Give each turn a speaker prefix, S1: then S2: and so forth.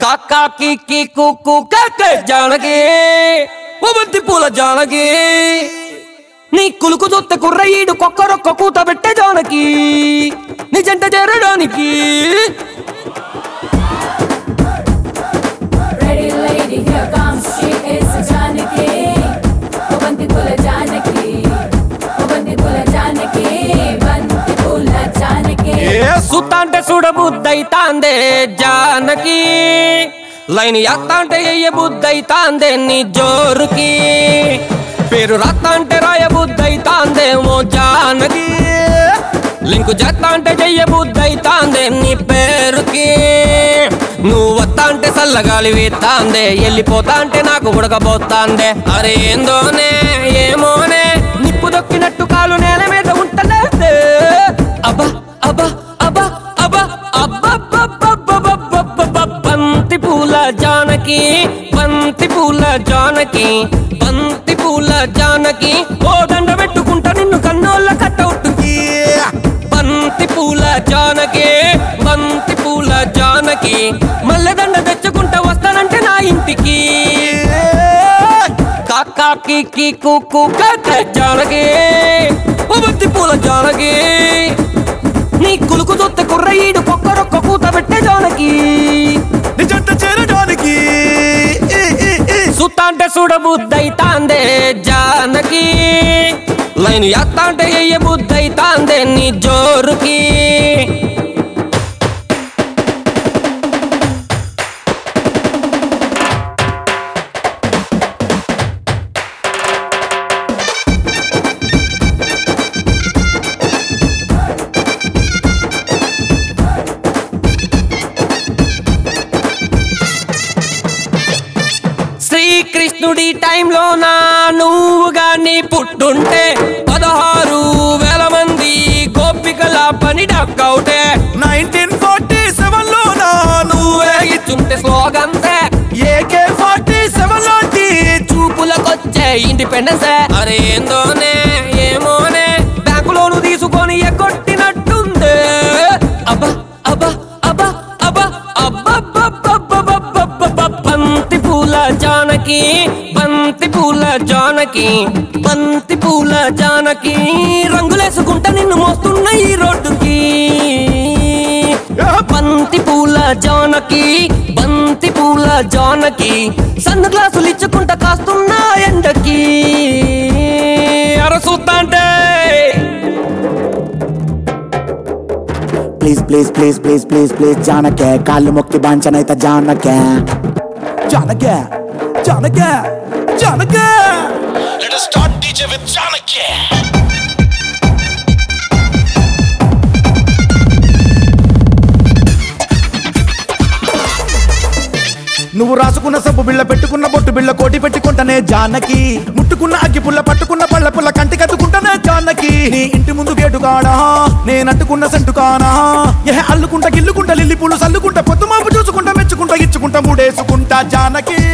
S1: కాకా కిక్కి కుక్కు కక్కే జానకి ఓ బంతి పూల జానకి నీ కులుకు చూస్తే కుర్రయ్యడు కొక్కరొక్క కూత పెట్టే జానకి నీ జంట చేరడానికి
S2: Ready lady, here comes she is Janaki. Banti pula Janaki. Banti pula Janaki. Banti pula Janaki.
S1: ఏ సుత్త అంటే చూడబుద్దైతాందే జానకి లైన్ ఎత్త అంటే ఎయ్య బుద్దైతాందే నీ జోరుకి పేరు రత్త అంటే రాయ బుద్దైతాందే ఓ జానకి లింకు జత్త అంటే చెయ్య బుద్దైతాందే నీ పేరుకి నువ్వు వత్తా అంటే చల్లగాలి వీస్తాందే వెళ్ళిపోతా అంటే నాకు ఉడకబోతాందే అరే ఏందోనే ఏమోనే నిప్పు దొక్కినట్టు కాలు నేల మీద ఉంటలేదే అబ్బా అబ్బా అబ్బా అబ్బా అబ్బా బంతి పూల జానకి బంతి పూల జానకి బంతి పూల జానకి ఓ దండ పెట్టుకుంటా నిన్ను కన్నోళ్ళ కట్టవుట్టుకి బంతి పూల జానకి బంతి పూల జానకి మల్లె దండ తెచ్చుకుంటా వస్తానంటే నా ఇంటికి కాకా కిక్కి కుక్కు కక్క జానకి ఓ బంతి పూల జానకి నీ కులుకు చూస్తే కుర్రయ్యడు కొక్కరొక్క కూత పెట్టే జానకి
S3: నిజంత చేరడానికి ఈ, ఈ, ఈ.
S1: సుత్త అంటే చూడబుద్దైతాందే జానకి లైన్ ఎత్త అంటే ఎయ్య బుద్దైతాందే నీ జోరుకి శ్రీకృష్ణుడి టైంలో నా నువ్వు గాని పుట్టుంటే పదహారు వేల మంది గోపికల పని డక్కౌటే
S3: 1947 లో నా
S1: నువ్వే ఇచ్చుంటే స్లోగన్సే
S3: ఏకే ఫార్టీ సెవెన్ లాంటి
S1: చూపులకొచ్చే ఇండిపెండెన్స్ అరే ఏందోనే ఏమోనే బ్యాంకులోను తీసుకొని ఎగ్గొట్టినట్టుందే అబ్బా అబ్బా అబ్బా అబ్బా అబ్బా బంతి పూల జానకి బంతి పూల జానకి బంతి పూల జానకి రంగులేసుకుంటా నిన్ను మోస్తున్న ఈ రోడ్డుకి బంతి పూల జానకి బంతి పూల జానకి సన్న గ్లాసులు ఇచ్చుకుంటా కాస్తున్నా ఎండకి అరసూత్తాంటే
S4: please please please please please please జానకే కాళ్ళు మొక్కి బాంచనైతే జానకే జానకే జానకే జానకే
S3: Let us start DJ with Janaki. నువ్వు రాసుకున్న సబ్బు బిళ్ళ పెట్టుకున్న బొట్టు బిళ్ళ కోటి పెట్టుకుంటానే జానకి ముట్టుకున్న అగ్గి పుల్ల పట్టుకున్న పళ్ళ పుల్ల కంటి కట్టుకుంటానే జానకి నీ ఇంటి ముందు గేటు కాడా నేను అంటుకున్న సెంటు కానా ఏ అల్లుకుంటా గిల్లుకుంటా లిల్లి పూలు సల్లుకుంటా పొద్దు మాపు చూసుకుంటా మెచ్చుకుంటా ఇచ్చుకుంటా మూడేసుకుంటా జానకి